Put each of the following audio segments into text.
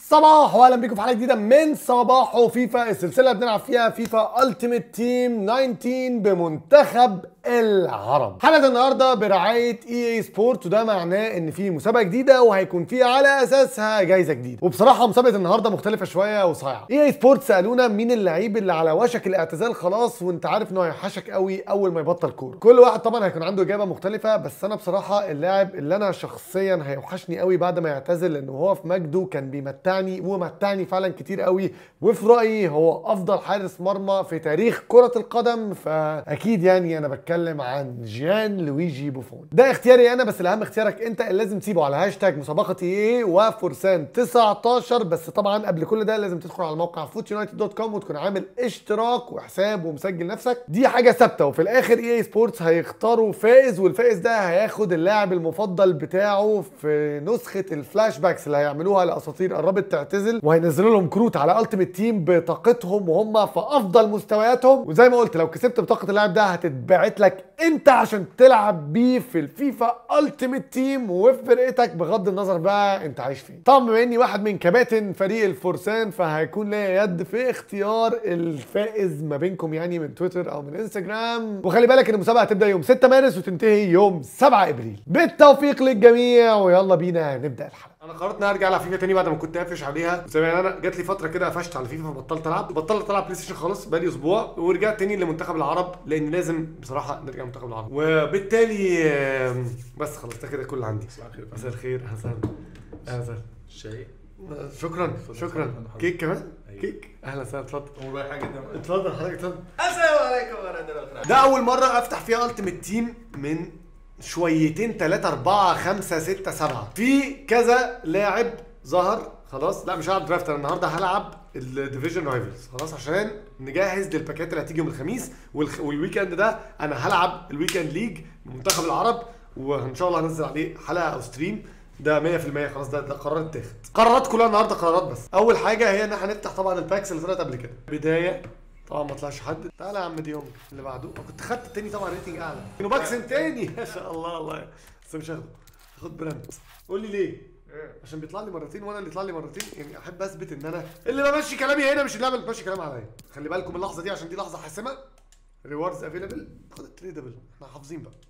صباح واهلا بيكم في حلقه جديده من صباح فيفا السلسله اللي بنلعب فيها فيفا التيمت تيم 19 بمنتخب العرب حلقه النهارده برعايه اي اي سبورت وده معناه ان في مسابقه جديده وهيكون في على اساسها جايزه جديده وبصراحه مسابقه النهارده مختلفه شويه وصايعه اي اي سبورت سالونا مين اللعيب اللي على وشك الاعتزال خلاص وانت عارف انه هيحشك قوي اول ما يبطل كوره كل واحد طبعا هيكون عنده اجابه مختلفه بس انا بصراحه اللاعب اللي انا شخصيا هيوحشني قوي بعد ما يعتزل لانه هو في مجده كان بيمتعني ومتعني فعلا كتير قوي وفي رايي هو افضل حارس مرمى في تاريخ كره القدم فاكيد يعني انا بتكلم عن جيان لويجي بوفون ده اختياري انا بس الاهم اختيارك انت اللي لازم تسيبه على هاشتاج مسابقه ايه وفرسان 19 بس طبعا قبل كل ده لازم تدخل على موقع فوتيونايتد دوت كوم وتكون عامل اشتراك وحساب ومسجل نفسك دي حاجه ثابته وفي الاخر اي اي سبورتس هيختاروا فائز والفائز ده هياخد اللاعب المفضل بتاعه في نسخه الفلاش باكس اللي هيعملوها لاساطير قربت تعتزل وهينزلوا لهم كروت على التيمت تيم بطاقتهم وهم في افضل مستوياتهم وزي ما قلت لو كسبت بطاقه اللاعب ده هتتبعت لك انت عشان تلعب بيه في الفيفا التيمت تيم وفي فرقتك بغض النظر بقى انت عايش فين طبعا بما اني واحد من كباتن فريق الفرسان فهيكون ليا يد في اختيار الفائز ما بينكم يعني من تويتر او من انستجرام وخلي بالك ان المسابقه هتبدا يوم 6 مارس وتنتهي يوم 7 ابريل بالتوفيق للجميع ويلا بينا نبدا الحلقه انا قررت ان ارجع العب فيفا تاني بعد ما كنت قافش عليها زي ما انا جات لي فتره كده قفشت على فيفا فبطلت العب بطلت العب بلاي ستيشن خالص بقالي اسبوع ورجعت تاني لمنتخب العرب لان لازم بصراحه نرجع منتخب العرب وبالتالي آم، بس خلاص ده كده كل اللي عندي مساء الخير اهلا وسهلا اهلا وسهلا شاي شكرا شكرا اتفضل. كيك كمان أيوة. كيك اهلا وسهلا اتفضل هو بقى حاجه ده اتفضل حضرتك اتفضل السلام عليكم ورحمه الله وبركاته ده اول مره افتح فيها التيمت تيم من شويتين 3 4 5 6 7 في كذا لاعب ظهر خلاص لا مش هلعب درافت انا النهارده هلعب الديفيجن رايفلز خلاص عشان نجهز للباكات اللي هتيجي يوم الخميس والخ... والويكند ده انا هلعب الويكند ليج بمنتخب العرب وان شاء الله هنزل عليه حلقه او ستريم ده 100% خلاص ده ده قرار اتاخد قرارات كلها النهارده قرارات بس اول حاجه هي ان احنا هنفتح طبعا الباكس اللي طلعت قبل كده بدايه طبعا ما طلعش حد تعالى يا عم ديونج اللي بعده كنت خدت التاني طبعا ريتنج اعلى كانوا باكسن تاني ما شاء الله الله بس مش هاخده هاخد براند قول لي ليه عشان بيطلع لي مرتين وانا اللي يطلع لي مرتين يعني احب اثبت ان انا اللي بمشي كلامي هنا مش اللعبه اللي بتمشي كلام عليا خلي بالكم اللحظه دي عشان دي لحظه حاسمه ريواردز افيلبل خد التريدبل احنا حافظين بقى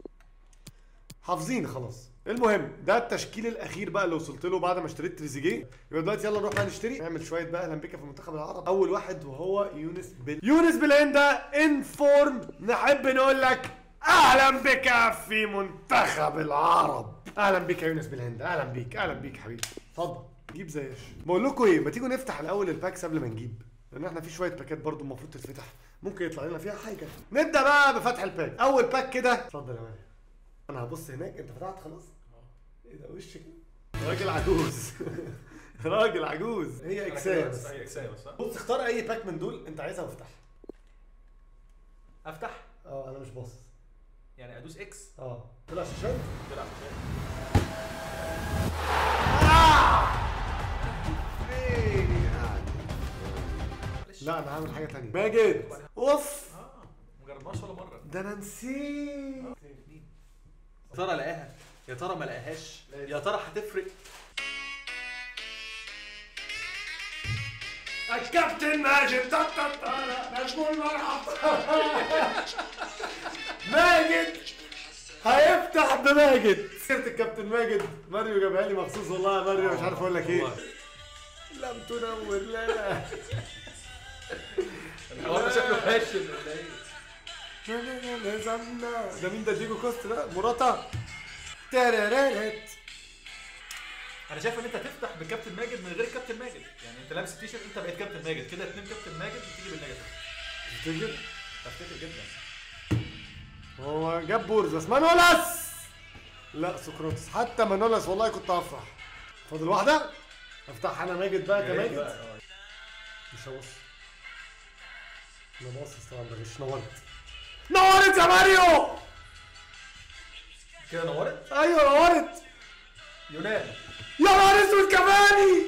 حافظين خلاص المهم ده التشكيل الاخير بقى اللي وصلت له بعد ما اشتريت تريزيجيه يبقى دلوقتي يلا نروح بقى نشتري نعمل شويه بقى لمبيكا في المنتخب العربي اول واحد وهو يونس بل يونس بلهندا ان فورم نحب نقول لك اهلا بك في منتخب العرب اهلا بك يا يونس بلهندا اهلا بيك اهلا بيك يا حبيبي اتفضل جيب زي ايش بقول لكم ايه ما تيجوا نفتح الاول الباكس قبل ما نجيب لان احنا في شويه باكات برضو المفروض تتفتح ممكن يطلع لنا فيها حاجه نبدا بقى بفتح الباك اول باك كده اتفضل يا مريم انا هبص هناك انت فتحت خلاص ايه ده وش كده راجل عجوز راجل عجوز هي اكسام بس. هي اكسام بس ها؟ بص اختار اي باك من دول انت عايزها وافتحها افتح اه انا مش باصص يعني ادوس اكس اه طلع شاشات تلعب لا انا هعمل حاجه تانية ماجد اوف اه ما جربناش ولا مره ده انا نسيت يا ترى لقاها يا ترى ما لقاهاش يا ترى هتفرق الكابتن ماجد تا تا تا نجم الملعب ماجد هيفتح بماجد سيرة الكابتن ماجد ماريو جابها لي مخصوص والله يا ماريو مش عارف اقول لك ايه والله. لم تنور لا الحوار ده شكله فاشل ولا ايه؟ ده مين ده ديجو كوست ده مراتا ترارارت انا شايف ان انت تفتح بكابتن ماجد من غير كابتن ماجد يعني انت لابس التيشيرت انت بقيت كابتن ماجد كده اتنين كابتن ماجد وتيجي بالنيجاتيف تفتكر افتكر جدا هو جاب بورز بس مانولاس لا سقراطس حتى مانولاس والله كنت هفرح فاضل واحدة افتحها انا ماجد بقى كماجد مش هبص انا باصص طبعا ده مش نورت نورت يا ماريو كده نورت ايوه نورت يونان يا نهار اسود كفاني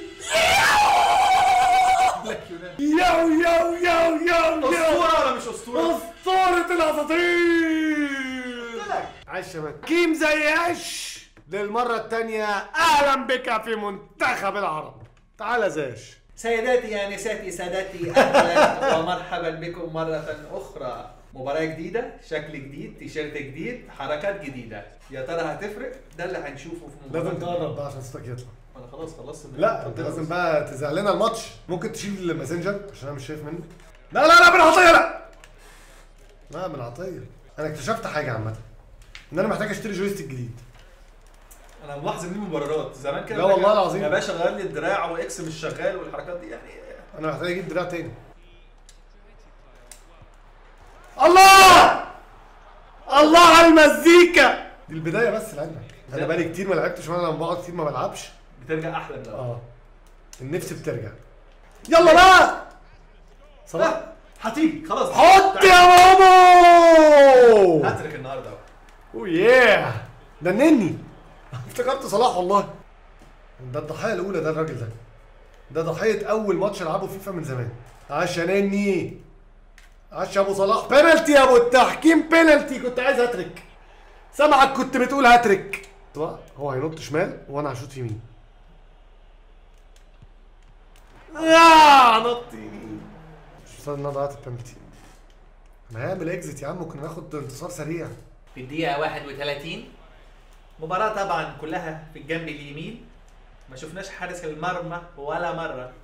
لك يونان يو يو يو يو يو اسطوره ولا مش اسطوره؟ اسطورة الاساطير عاش يا مان كيم زي عش للمرة التانية اهلا بك في منتخب العرب تعالى زاش سيداتي انساتي سادتي اهلا ومرحبا بكم مره اخرى مباراة جديدة، شكل جديد، تيشيرت جديد، حركات جديدة، يا ترى هتفرق؟ ده اللي هنشوفه في مباراة لازم تقرب بقى عشان صوتك يطلع انا خلاص خلصت من لا انت لازم بقى تزعل لنا الماتش ممكن تشيل الماسنجر عشان انا مش شايف منه لا لا لا من عطيه لا لا من عطيه انا اكتشفت حاجه عامه ان انا محتاج اشتري جويستيك جديد انا ملاحظ ان دي مبررات زمان كده لا والله يقول لك العظيم. يا باشا غير لي الدراع واكس مش شغال والحركات دي يعني انا محتاج اجيب دراع تاني الله الله على المزيكا دي البدايه بس لعلمك انا بقالي كتير ما لعبتش وانا لما بقعد كتير ما بلعبش بترجع احلى من الاول اه النفس بترجع يلا بقى صلاح لا هتيجي خلاص حط يا مامو هاتريك النهارده بقى. اوه ياه ده النني افتكرت صلاح والله ده الضحيه الاولى ده الراجل ده ده ضحيه اول ماتش العبه فيفا من زمان عاش يا نني عاش يا ابو صلاح بينالتي يا ابو التحكيم بينالتي كنت عايز هاتريك سامعك كنت بتقول هاتريك بقى هو هينط شمال وانا هشوط يمين آه نط يمين مش مصدق ان انا ضيعت البينالتي انا هيعمل اكزيت يا عم كنا ناخد انتصار سريع في الدقيقة 31 مباراة طبعا كلها في الجنب اليمين ما شفناش حارس المرمى ولا مرة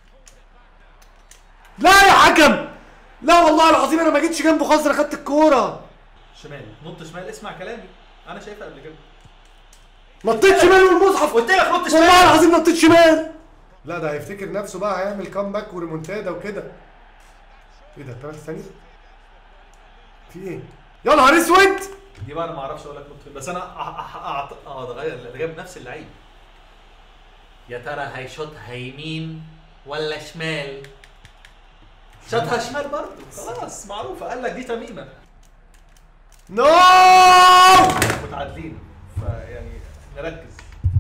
لا يا حكم لا والله العظيم انا ما جيتش جنبه خالص انا خدت الكوره شمال نط شمال اسمع كلامي انا شايفها قبل كده نطيت شمال والمصحف قلت لك نط والله شمال العظيم نطيت شمال لا ده هيفتكر نفسه بقى هيعمل كامباك وريمونتادا وكده ايه ده الثلاث ثانيه في ايه يا نهار اسود دي بقى انا ما اعرفش اقول لك نط فين بس انا أح- أح- أعط... اه ده غير ده جاب نفس اللعيب يا ترى هيشوطها يمين ولا شمال شاطها شمال برضه خلاص معروفه قال لك دي تميمه نو متعادلين فيعني نركز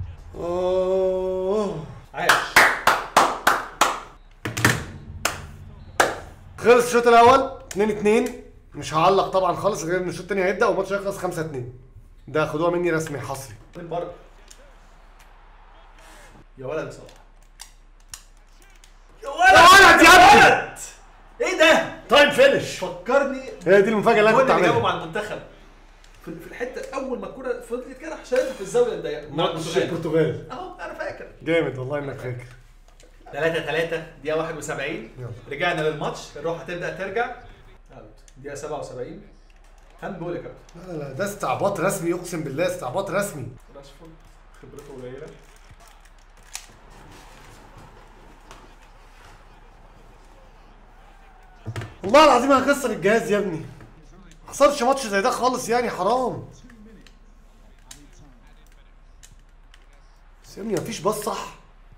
اوه عاش خلص الشوط الاول 2 2 مش هعلق طبعا خالص غير ان الشوط الثاني هيبدا والماتش هيخلص 5 2 ده خدوها مني رسمي حصري من بره يا ولد صلاح يا ولد يا ابني! ايه ده؟ تايم فينش فكرني هي دي المفاجاه اللي انا الجول كنت اللي جابه عاملها مع المنتخب في في الحته اول ما الكوره فضلت كده راح شايطها في الزاويه الضيقه مع ماتش البرتغال البرتغال اهو انا فاكر جامد والله انك فاكر 3 3 دقيقه 71 يلا رجعنا للماتش الروح هتبدا ترجع اوت دقيقه 77 هاند بول يا كابتن لا لا لا ده استعباط رسمي اقسم بالله استعباط رسمي راشفورد خبرته قليله والله العظيم هكسر الجهاز يا ابني ما حصلش ماتش زي ده خالص يعني حرام بس يا ابني مفيش باص صح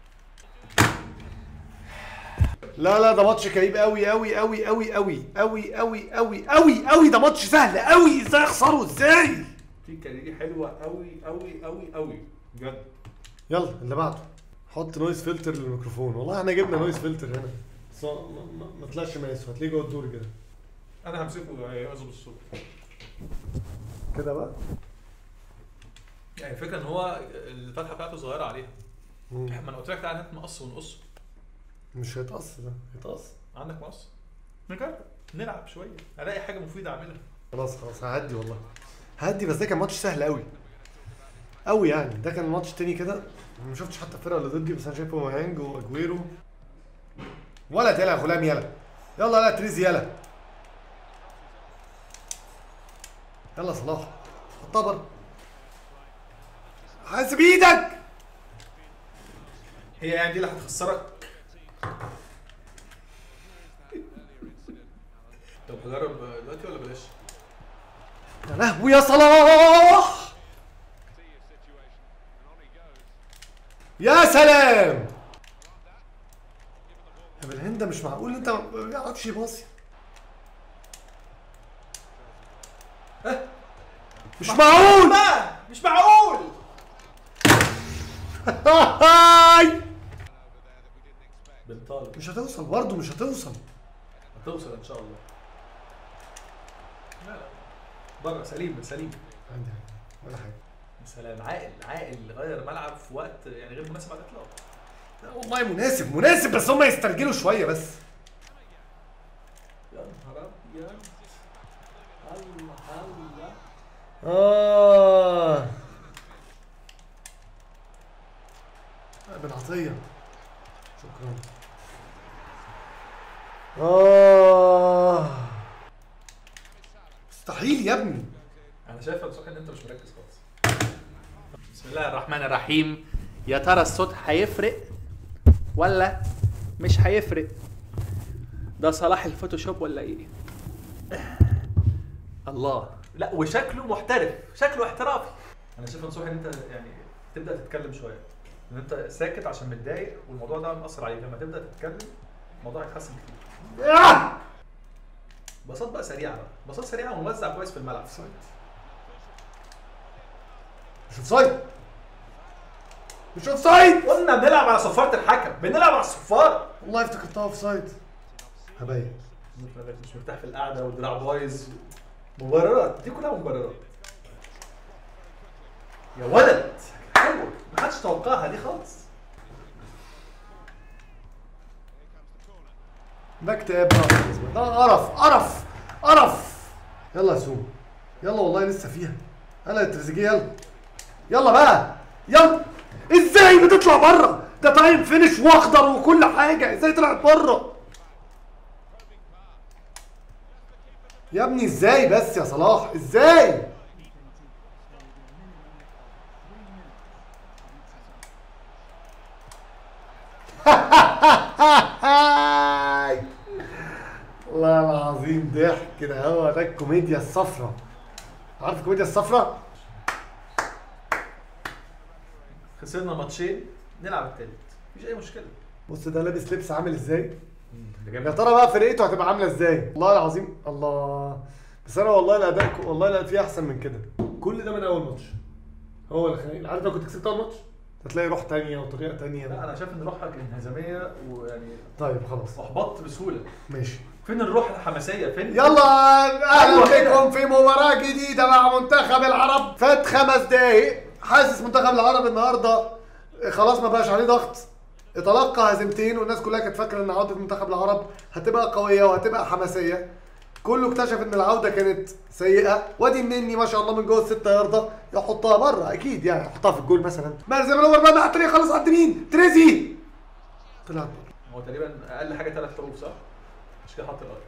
لا لا ده ماتش كئيب قوي قوي قوي قوي قوي قوي قوي قوي قوي قوي ده ماتش سهل قوي ازاي اخسره ازاي الكيكه دي حلوه قوي قوي قوي قوي بجد يلا اللي بعده حط نويز فلتر للميكروفون والله احنا جبنا نويز فلتر هنا بس هو ما, ما, ما طلعش مقاس هتلاقيه جوه الدور كده انا همسكه هيعزب الصوت كده بقى يعني الفكره ان هو الفتحه بتاعته صغيره عليها مم. ما انا قلت لك تعالى هات مقص ونقص مش هيتقص ده هيتقص عندك مقص نجرب نلعب شويه الاقي حاجه مفيده اعملها خلاص خلاص ههدي والله ههدي بس ده كان ماتش سهل قوي قوي يعني ده كان ماتش تاني كده أنا ما شفتش حتى الفرقه اللي ضدي بس انا شايف مهانج واجويرو ولا يلا يا غلام يلا يلا لا تريزي يلا يلا صلاح حطها بره حاسب ايدك هي يعني دي اللي هتخسرك طب نجرب دلوقتي ولا بلاش؟ يا لهوي يا صلاح يا سلام يا بالهند مش معقول انت ما بيعرفش يباصي مش معقول بقى مش معقول بنطالب مش هتوصل برضه مش هتوصل هتوصل ان شاء الله لا لا بره سليم سليم عندي حاجة. ولا حاجه سلام عاقل عاقل غير ملعب في وقت يعني غير مناسب على الاطلاق لا والله مناسب مناسب بس هم يسترجلوا شويه بس يا نهار ابيض الله الله اه ابن عطيه شكرا اه مستحيل يا ابني انا شايف يا بصراحه ان انت مش مركز خالص بسم الله الرحمن الرحيم يا ترى الصوت هيفرق ولا مش هيفرق ده صلاح الفوتوشوب ولا ايه الله لا وشكله محترف شكله احترافي انا شايف نصوح ان انت يعني تبدا تتكلم شويه ان انت ساكت عشان متضايق والموضوع ده مأثر عليك لما تبدا تتكلم الموضوع هيتحسن كتير آه! باصات بقى سريعه بقى باصات سريعه وموزع كويس في الملعب مش اوفسايد مش اوفسايد قلنا بنلعب على صفاره الحكم بنلعب على الصفاره والله افتكرتها اوفسايد هباية مش مرتاح في القعده والدراع بايظ مبررات دي كلها مبررات يا ولد حلوه ما حدش توقعها دي خالص ده اكتئاب بقى بالنسبة لي. ده قرف قرف قرف يلا يا سوم يلا والله لسه فيها يلا يا تريزيجيه يلا يلا بقى يلا ازاي بتطلع بره ده تايم فينش واخضر وكل حاجه ازاي طلعت بره يا ابني ازاي بس يا صلاح ازاي والله العظيم ضحك كده هو ده الكوميديا الصفراء عارف الكوميديا الصفراء خسرنا ماتشين نلعب التالت مفيش اي مشكله بص ده لابس لبس عامل ازاي ده يا جامد ترى بقى فرقته هتبقى عامله ازاي والله العظيم الله بس انا والله الاداء ك- والله لا في احسن من كده كل ده من اول ماتش هو اللي خلاني عارف لو كنت كسبت اول ماتش هتلاقي روح تانية وطريقه لا تانية انا شايف ان روحك انهزاميه ويعني طيب خلاص احبطت بسهوله ماشي فين الروح الحماسيه فين يلا اهلا أيوة كده. بكم في مباراة جديدة مع منتخب العرب فات خمس دقايق حاسس منتخب العرب النهارده خلاص ما بقاش عليه ضغط تلقى هزيمتين والناس كلها كانت فاكره ان عوده منتخب العرب هتبقى قويه وهتبقى حماسيه كله اكتشف ان العوده كانت سيئه وادي النني ما شاء الله من جوه الستة يرضى يحطها بره اكيد يعني يحطها في الجول مثلا مارزي منور بقى على الطريق خلاص عند مين تريزي طلعت بره هو تقريبا اقل حاجه ثلاث حروف صح؟ مش كده حط الارض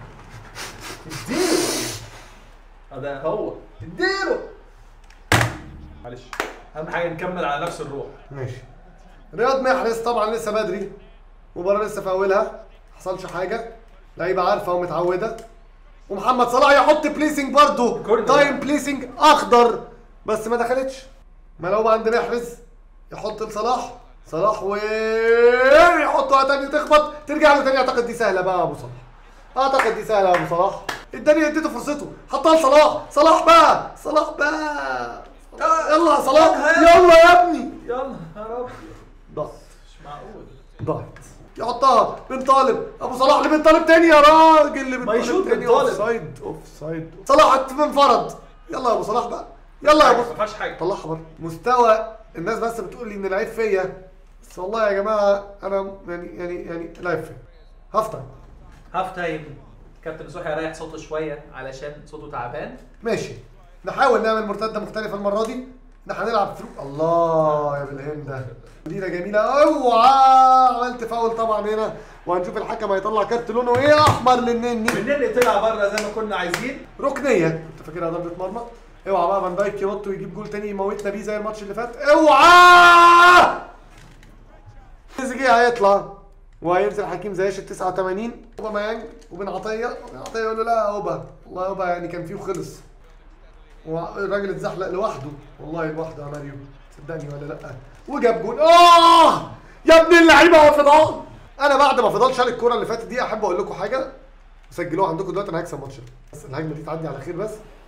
اديله ده هو اديله معلش اهم حاجه نكمل على نفس الروح ماشي رياض محرز طبعا لسه بدري مباراة لسه في اولها حصلش حاجة لعيبة عارفة ومتعودة ومحمد صلاح يحط بليسنج برضه كورنر. تايم بليسنج اخضر بس ما دخلتش ملعوبة عند محرز يحط لصلاح صلاح و يحطها تاني تخبط ترجع له تاني اعتقد دي سهلة بقى يا ابو صلاح اعتقد دي سهلة يا ابو صلاح اداني اديته فرصته حطها لصلاح صلاح بقى صلاح بقى يلا يا صلاح يلا يا ابني يا نهار ابيض ضغط مش معقول ضغط يحطها بن طالب ابو صلاح لبن طالب تاني يا راجل لبن ما طالب يشوط تاني بن طالب. اوف سايد اوف سايد صلاح انفرد يلا يا ابو صلاح بقى يلا يا ما ابو فيهاش حاجه طلعها بره مستوى الناس بس بتقول لي ان العيب فيا بس والله يا جماعه انا يعني يعني يعني العيب فيا هفطر هاف تايم كابتن سوحي يريح صوته شويه علشان صوته تعبان ماشي نحاول نعمل مرتده مختلفه المره دي ان احنا هنلعب ثرو الله يا بالهند ده مدينه جميله اوعى عملت فاول طبعا هنا وهنشوف الحكم هيطلع كارت لونه ايه احمر للنني منين طلع بره زي ما كنا عايزين ركنيه كنت فاكرها ضربه مرمى اوعى بقى فان دايك ينط ويجيب جول تاني يموتنا بيه زي الماتش اللي فات اوعى تريزيجيه هيطلع وهينزل حكيم زياش ال 89 اوباميانج وبن عطيه وبن عطيه يقول له لا اوبا والله اوبا يعني كان فيه وخلص والراجل اتزحلق لوحده والله لوحده يا ماريو صدقني ولا لا وجاب جول اه يا ابن اللعيبه هو فضال انا بعد ما فضال شال الكوره اللي فاتت دي احب اقول لكم حاجه سجلوها عندكم دلوقتي انا هكسب ماتش بس الهجمه دي تعدي على خير بس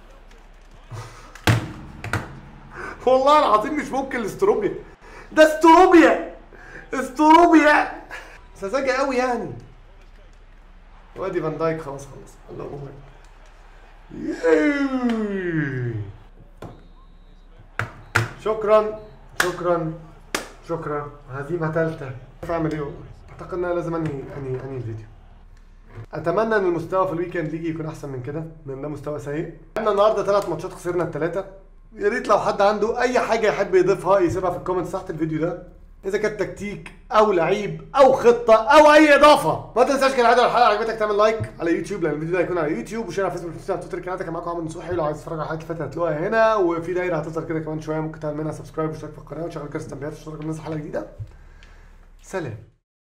والله العظيم مش ممكن الاستروبيا ده استروبيا استروبيا سذاجة قوي يعني وادي فان دايك خلاص خلاص الله اكبر ياي. شكرا شكرا شكرا هزيمة ثالثة عارف اعمل ايه والله اعتقد ان انا لازم انهي انهي انهي الفيديو اتمنى ان المستوى في الويكند ليجي يكون احسن من كده لان ده مستوى سيء احنا النهارده ثلاث ماتشات خسرنا الثلاثه يا ريت لو حد عنده اي حاجه يحب يضيفها يسيبها في الكومنتس تحت الفيديو ده اذا كانت تكتيك او لعيب او خطه او اي اضافه ما تنساش كالعاده لو الحلقه عجبتك تعمل لايك على يوتيوب لان الفيديو ده هيكون على يوتيوب وشير على فيسبوك وتويتر تويتر قناتك كان معاكم عمرو نصوحي لو عايز تتفرج على الحلقات اللي فاتت هتلاقوها هنا وفي دايره هتظهر كده كمان شويه ممكن تعمل منها سبسكرايب واشتراك في القناه وشغل جرس التنبيهات عشان تشترك ننزل حلقه جديده سلام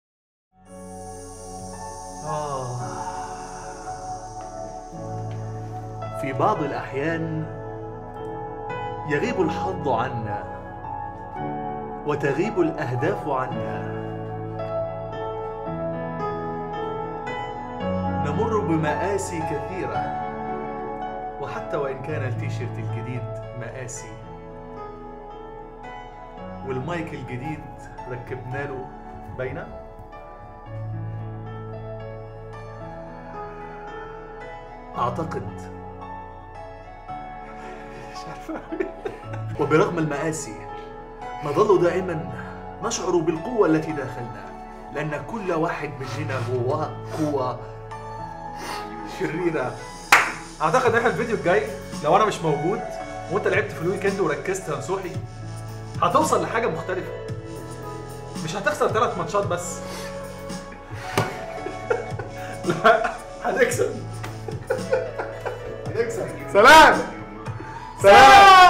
في بعض الأحيان يغيب الحظ عنا وتغيب الأهداف عنا نمر بمآسي كثيرة وحتى وإن كان التيشيرت الجديد مآسي والمايك الجديد ركبنا له باينه اعتقد وبرغم المآسي نظل دائما نشعر بالقوة التي داخلنا لأن كل واحد مننا جواه قوة شريرة أعتقد إحنا الفيديو الجاي لو أنا مش موجود وأنت لعبت في الويكند وركزت يا نصوحي هتوصل لحاجة مختلفة مش هتخسر ثلاث ماتشات بس لا هتكسب سلام سلام